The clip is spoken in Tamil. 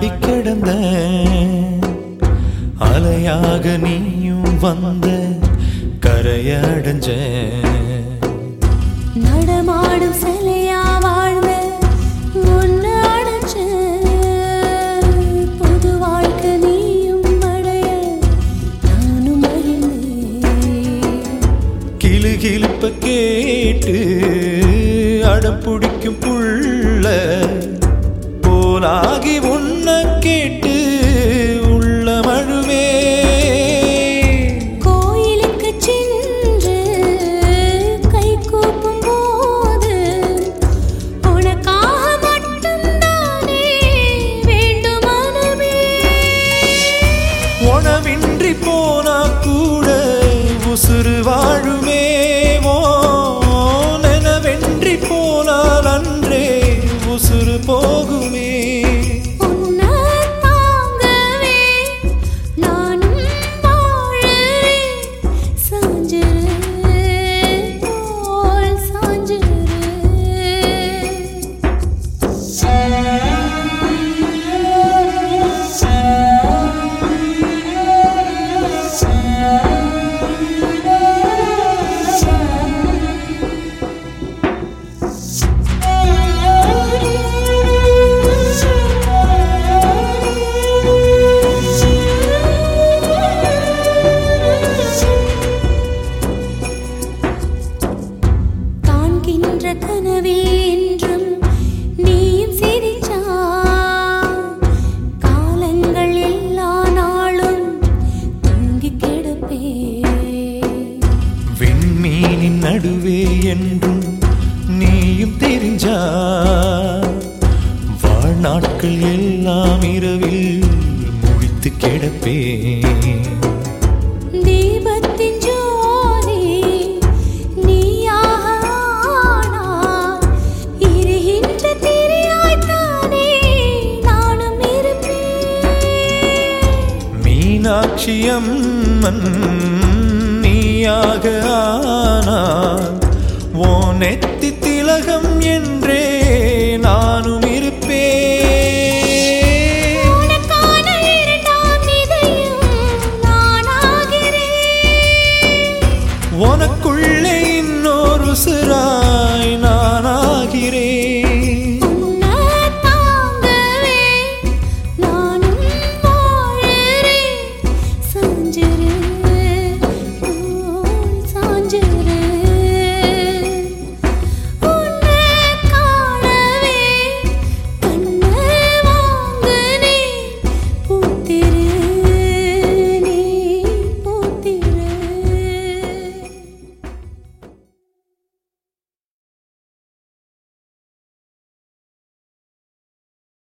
கிடந்த அலையாக நீயும் வந்த கரையடைஞ்ச நடமாடும் சிலையா வாழ்ந்த ஒன்னு அடைச்ச புது வாழ்க்கை நீயும் அடைய நானும் மகிழ்ந்தேன் கிளு கிளுப்ப கேட்டு அடம் பிடிக்கும் புள்ள போலாகி உன்ன கேட்டு உள்ள மழுவே கோயிலுக்கு சென்று கை கூப்பும் போது உனக்காக மட்டும்தானே வேண்டும் மனமே உணவின்றி போனா கூட உசுறு வாழுமே ஓ நெனவென்றி போனால் அன்றே உசுறு போகுமே உன்னை தாங்கவே நானும் வாழறேன் சாஞ்சிரு போல் சாஞ்சிரு காண்கின்ற கனவில் என்றும் நீயும் சிரிச்சா காலங்கள் எல்லா நாளும் தூங்கி கிடப்பே விண்மீனின் நடுவே என்றும் நீயும் தெரிஞ்சா வாழ்நாட்கள் எல்லாம் இரவில் முடித்து கிடப்பேன் தீபத்தின் ஜோதி நீயாக ஆனாய். எரிகின்ற திரியாய்த்தானே நானும் இருப்பேன் மீனாட்சி அம்மன் நீயாக ஆனால் ஓ நெத்தி திலகம் என்றே நானும் இருப்பேன் உனக்கான இரண்டாம் இதயம் நானாகிறேன் உனக்குள்ளே இன்னொரு சிறா